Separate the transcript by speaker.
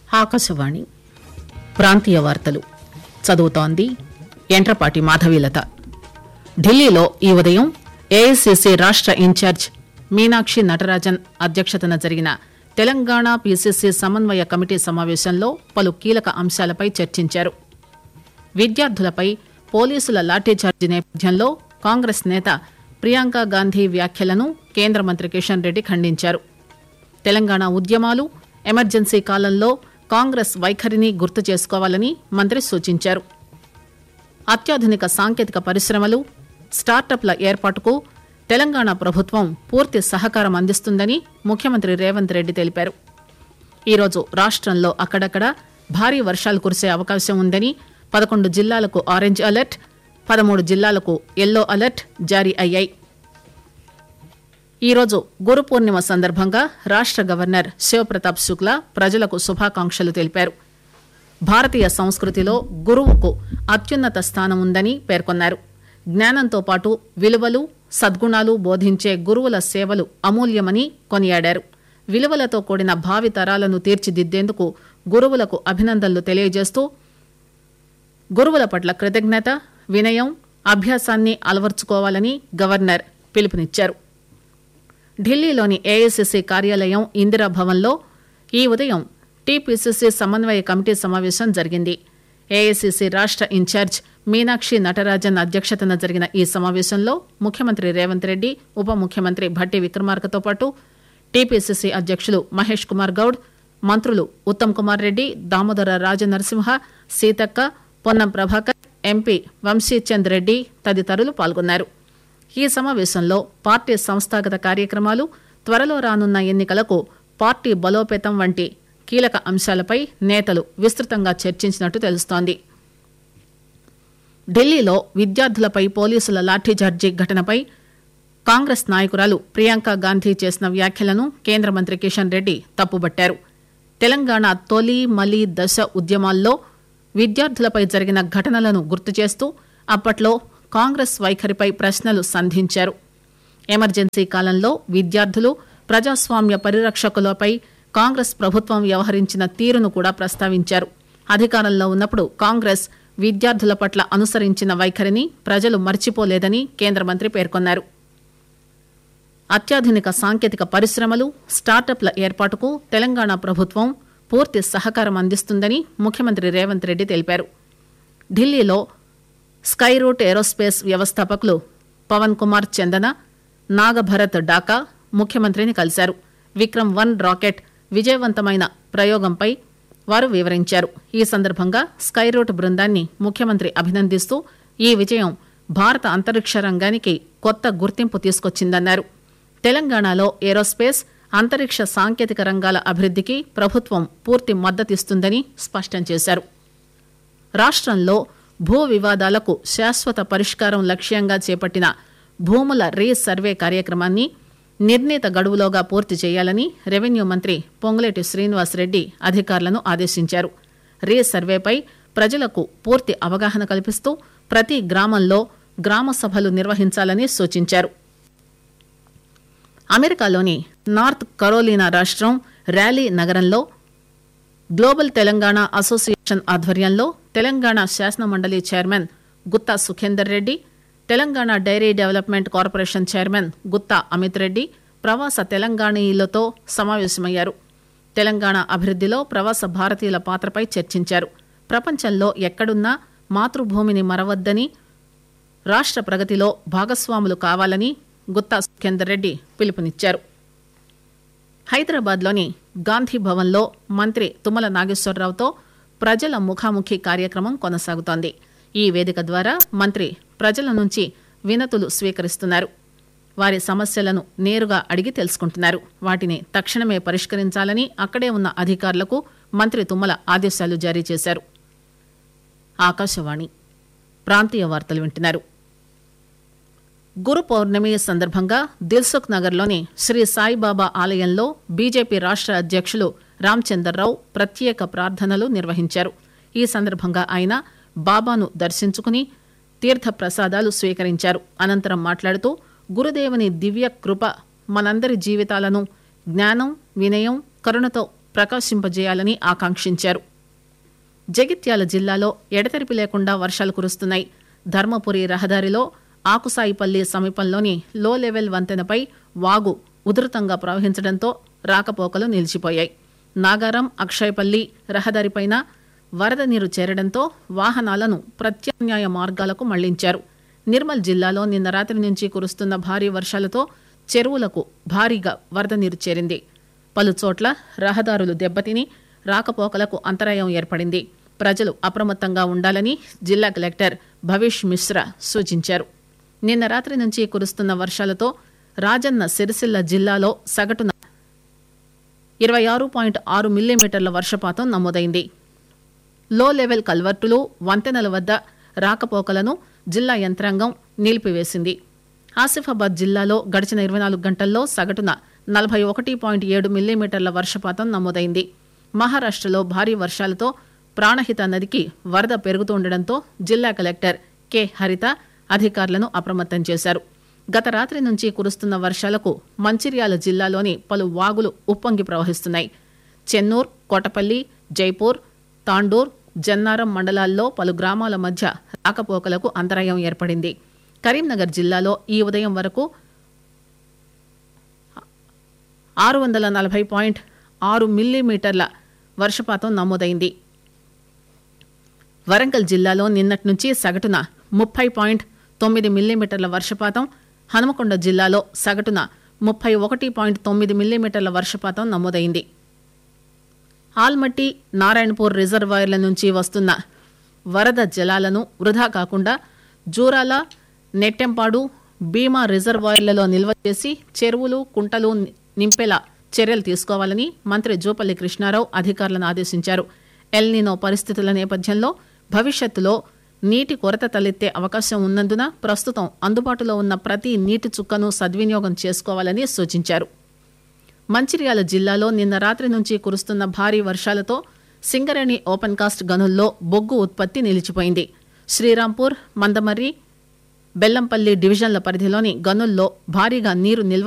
Speaker 1: ఆకాశవాణి ప్రాంతీయ వార్తలు చదువుతోంది ఎంట్రపాటి మాధవీలత ఢిల్లీలో ఈ ఉదయం ఏఐసిసి రాష్ట ఇన్ఛార్జ్ మీనాక్షి నటరాజన్ అధ్యక్షతన జరిగిన తెలంగాణ పీసీసీ సమన్వయ కమిటీ సమావేశంలో పలు కీలక అంశాలపై చర్చించారు విద్యార్థులపై పోలీసుల లాఠీచార్జి నేపథ్యంలో కాంగ్రెస్ నేత ప్రియాంక గాంధీ వ్యాఖ్యలను కేంద్ర మంత్రి కిషన్ రెడ్డి ఖండించారు తెలంగాణ ఉద్యమాలు ఎమర్జెన్సీ కాలంలో కాంగ్రెస్ వైఖరిని గుర్తు చేసుకోవాలని మంత్రి సూచించారు అత్యాధునిక సాంకేతిక పరిశ్రమలు స్టార్టప్ల ఏర్పాటుకు తెలంగాణ ప్రభుత్వం పూర్తి సహకారం అందిస్తుందని ముఖ్యమంత్రి రేవంత్ రెడ్డి తెలిపారు ఈరోజు రాష్టంలో అక్కడక్కడ భారీ వర్షాలు కురిసే అవకాశం ఉందని పదకొండు జిల్లాలకు ఆరెంజ్ అలర్ట్ పదమూడు జిల్లాలకు ఎల్లో అలర్ట్ జారీ అయ్యాయి ఈరోజు గురు పూర్ణిమ సందర్భంగా రాష్ట గవర్నర్ శివప్రతాప్ శుక్లా ప్రజలకు శుభాకాంక్షలు తెలిపారు భారతీయ సంస్కృతిలో గురువుకు అత్యున్నత స్థానం ఉందని పేర్కొన్నారు జ్ఞానంతో పాటు విలువలు సద్గుణాలు బోధించే గురువుల సేవలు అమూల్యమని కొనియాడారు విలువలతో కూడిన భావి తరాలను తీర్చిదిద్దేందుకు గురువులకు అభినందనలు తెలియజేస్తూ గురువుల పట్ల కృతజ్ఞత వినయం అభ్యాసాన్ని అలవర్చుకోవాలని గవర్నర్ పిలుపునిచ్చారు ఢిల్లీలోని ఏఐసిసి కార్యాలయం ఇందిరాభవన్లో ఈ ఉదయం టీపీసీసీ సమన్వయ కమిటీ సమావేశం జరిగింది ఏఐసిసి రాష్ట ఇన్ఛార్జ్ మీనాక్షి నటరాజన్ అధ్యక్షతన జరిగిన ఈ సమావేశంలో ముఖ్యమంత్రి రేవంత్ రెడ్డి ఉప ముఖ్యమంత్రి భట్టి విక్రమార్కతో పాటు టీపీసీసీ అధ్యక్షులు మహేష్ కుమార్ గౌడ్ మంత్రులు ఉత్తమ్ కుమార్ రెడ్డి దామోదర రాజనరసింహ సీతక్క పొన్నం ప్రభాకర్ ఎంపీ వంశీచంద్ రెడ్డి తదితరులు పాల్గొన్నారు ఈ సమావేశంలో పార్టీ సంస్థాగత కార్యక్రమాలు త్వరలో రానున్న ఎన్నికలకు పార్టీ బలోపేతం వంటి కీలక అంశాలపై నేతలు విస్తృతంగా చర్చించినట్టు తెలుస్తోంది ఢిల్లీలో విద్యార్థులపై పోలీసుల లాఠీచార్జీ ఘటనపై కాంగ్రెస్ నాయకురాలు ప్రియాంక గాంధీ చేసిన వ్యాఖ్యలను కేంద్ర మంత్రి కిషన్ రెడ్డి తప్పుబట్టారు తెలంగాణ తొలి మలి దశ ఉద్యమాల్లో విద్యార్థులపై జరిగిన ఘటనలను గుర్తు చేస్తూ అప్పట్లో కాంగ్రెస్ వైఖరిపై ప్రశ్నలు సంధించారు ఎమర్జెన్సీ కాలంలో విద్యార్థులు ప్రజాస్వామ్య పరిరక్షకులపై కాంగ్రెస్ ప్రభుత్వం వ్యవహరించిన తీరును కూడా ప్రస్తావించారు అధికారంలో ఉన్నప్పుడు కాంగ్రెస్ విద్యార్థుల పట్ల అనుసరించిన వైఖరిని ప్రజలు మర్చిపోలేదని కేంద్ర మంత్రి పేర్కొన్నారు అత్యాధునిక సాంకేతిక పరిశ్రమలు స్టార్టప్ల ఏర్పాటుకు తెలంగాణ ప్రభుత్వం పూర్తి సహకారం అందిస్తుందని ముఖ్యమంత్రి రేవంత్ రెడ్డి తెలిపారు ఢిల్లీలో స్కై రూట్ ఏరోస్పేస్ వ్యవస్థాపకులు పవన్ కుమార్ చందన నాగభరత్ డాకా ముఖ్యమంత్రిని కలిశారు విక్రమ్ వన్ రాకెట్ విజయవంతమైన ప్రయోగంపై వారు వివరించారు ఈ సందర్భంగా స్కై రూట్ బృందాన్ని ముఖ్యమంత్రి అభినందిస్తూ ఈ విజయం భారత అంతరిక్ష రంగానికి కొత్త గుర్తింపు తీసుకొచ్చిందన్నారు తెలంగాణలో ఏరోస్పేస్ అంతరిక్ష సాంకేతిక రంగాల అభివృద్ధికి ప్రభుత్వం పూర్తి మద్దతిస్తుందని స్పష్టం చేశారు రాష్ట్రంలో భూ వివాదాలకు శాశ్వత పరిష్కారం లక్ష్యంగా చేపట్టిన భూముల రీ సర్వే కార్యక్రమాన్ని నిర్ణీత గడువులోగా పూర్తి చేయాలని రెవెన్యూ మంత్రి పొంగులేటి శ్రీనివాసరెడ్డి అధికారులను ఆదేశించారు రీ సర్వేపై ప్రజలకు పూర్తి అవగాహన కల్పిస్తూ ప్రతి గ్రామంలో గ్రామ సభలు నిర్వహించాలని సూచించారు అమెరికాలోని నార్త్ కరోలినా రాష్ట్రం ర్యాలీ నగరంలో గ్లోబల్ తెలంగాణ అసోసియేషన్ ఆధ్వర్యంలో తెలంగాణ శాసన మండలి chairman Gutta Sukhender Reddy Telangana dairy development corporation chairman Gutta Amit Reddy ప్రవాస తెలంగాణీయులతో సమావేశమయ్యారు తెలంగాణ అభివృద్దిలో ప్రవాస భారతీయుల పాత్రపై చర్చించారు ప్రపంచంలో ఎక్కడున్నా మాతృభూమిని మరవద్దని రాష్ట్ర ప్రగతిలో భాగస్వాములు కావాలని గుత్తా సుఖేందర్ రెడ్డి పిలుపునిచ్చారు హైదరాబాద్లోని గాంధీ భవన్లో మంత్రి తుమ్మల నాగేశ్వరరావుతో ప్రజల ముఖాముఖి కార్యక్రమం కొనసాగుతోంది ఈ వేదిక ద్వారా మంత్రి ప్రజల నుంచి వినతులు స్వీకరిస్తున్నారు వారి సమస్యలను నేరుగా అడిగి తెలుసుకుంటున్నారు వాటిని తక్షణమే పరిష్కరించాలని అక్కడే ఉన్న అధికారులకు మంత్రి తుమ్మల ఆదేశాలు జారీ చేశారు ఆకాశవాణి ప్రాంతీయ వార్తలు వింటున్నారు గురు పౌర్ణమి సందర్భంగా దిల్సుఖ్ నగర్లోని శ్రీ సాయిబాబా ఆలయంలో బీజేపీ రాష్ట్ర అధ్యక్షులు రామచందర్రావు ప్రత్యేక ప్రార్థనలు నిర్వహించారు ఈ సందర్భంగా ఆయన బాబాను దర్శించుకుని తీర్థ ప్రసాదాలు స్వీకరించారు అనంతరం మాట్లాడుతూ గురుదేవుని దివ్య కృప మనందరి జీవితాలను జ్ఞానం వినయం కరుణతో ప్రకాశింపజేయాలని ఆకాంక్షించారు జగిత్యాల జిల్లాలో ఎడతెరిపి లేకుండా వర్షాలు కురుస్తున్నాయి ధర్మపురి రహదారిలో ఆకుసాయిపల్లి సమీపంలోని లో లెవెల్ వంతెనపై వాగు ఉధృతంగా ప్రవహించడంతో రాకపోకలు నిలిచిపోయాయి నాగారం అక్షయపల్లి రహదారిపైన వరద నీరు చేరడంతో వాహనాలను ప్రత్యామ్నాయ మార్గాలకు మళ్లించారు నిర్మల్ జిల్లాలో నిన్న రాత్రి నుంచి కురుస్తున్న భారీ వర్షాలతో చెరువులకు భారీగా వరద నీరు చేరింది పలు చోట్ల రహదారులు దెబ్బతిని రాకపోకలకు అంతరాయం ఏర్పడింది ప్రజలు అప్రమత్తంగా ఉండాలని జిల్లా కలెక్టర్ భవేష్ మిశ్రా సూచించారు నిన్న రాత్రి నుంచి కురుస్తున్న వర్షాలతో రాజన్న సిరిసిల్ల జిల్లాలో సగటున ఇరవై ఆరు పాయింట్ ఆరు మిల్లీమీటర్ల వర్షపాతం నమోదైంది లో లెవెల్ కల్వర్టులు వంతెనల వద్ద రాకపోకలను జిల్లా యంత్రాంగం నిలిపివేసింది ఆసిఫాబాద్ జిల్లాలో గడిచిన ఇరవై నాలుగు గంటల్లో సగటున నలభై ఒకటి పాయింట్ ఏడు మిల్లీమీటర్ల వర్షపాతం నమోదైంది మహారాష్టలో భారీ వర్షాలతో ప్రాణహిత నదికి వరద పెరుగుతుండటంతో జిల్లా కలెక్టర్ కె హరిత అధికారులను అప్రమత్తం చేశారు గత రాత్రి నుంచి కురుస్తున్న వర్షాలకు మంచిర్యాల జిల్లాలోని పలు వాగులు ఉప్పొంగి ప్రవహిస్తున్నాయి చెన్నూర్ కోటపల్లి జైపూర్ తాండూర్ జన్నారం మండలాల్లో పలు గ్రామాల మధ్య రాకపోకలకు అంతరాయం ఏర్పడింది కరీంనగర్ జిల్లాలో ఈ ఉదయం వరకు ఆరు వందల నలభై పాయింట్ ఆరు మిల్లీమీటర్ల వర్షపాతం నమోదైంది వరంగల్ జిల్లాలో నిన్నటి నుంచి సగటున ముప్పై పాయింట్ తొమ్మిది మిల్లీమీటర్ల వర్షపాతం హనుమకొండ జిల్లాలో సగటున ముప్పై ఒకటి పాయింట్ తొమ్మిది మిల్లీమీటర్ల వర్షపాతం నమోదైంది ఆల్మట్టి నారాయణపూర్ రిజర్వాయర్ల నుంచి వస్తున్న వరద జలాలను వృధా కాకుండా జూరాల నెట్టెంపాడు భీమా రిజర్వాయర్లలో నిల్వ చేసి చెరువులు కుంటలు నింపేలా చర్యలు తీసుకోవాలని మంత్రి జూపల్లి కృష్ణారావు అధికారులను ఆదేశించారు ఎల్నినో పరిస్థితుల నేపథ్యంలో భవిష్యత్తులో నీటి కొరత తలెత్తే అవకాశం ఉన్నందున ప్రస్తుతం అందుబాటులో ఉన్న ప్రతి నీటి చుక్కను సద్వినియోగం చేసుకోవాలని సూచించారు మంచిర్యాల జిల్లాలో నిన్న రాత్రి నుంచి కురుస్తున్న భారీ వర్షాలతో సింగరేణి ఓపెన్ కాస్ట్ గనుల్లో బొగ్గు ఉత్పత్తి నిలిచిపోయింది శ్రీరాంపూర్ మందమర్రి బెల్లంపల్లి డివిజన్ల పరిధిలోని గనుల్లో భారీగా నీరు నిల్వ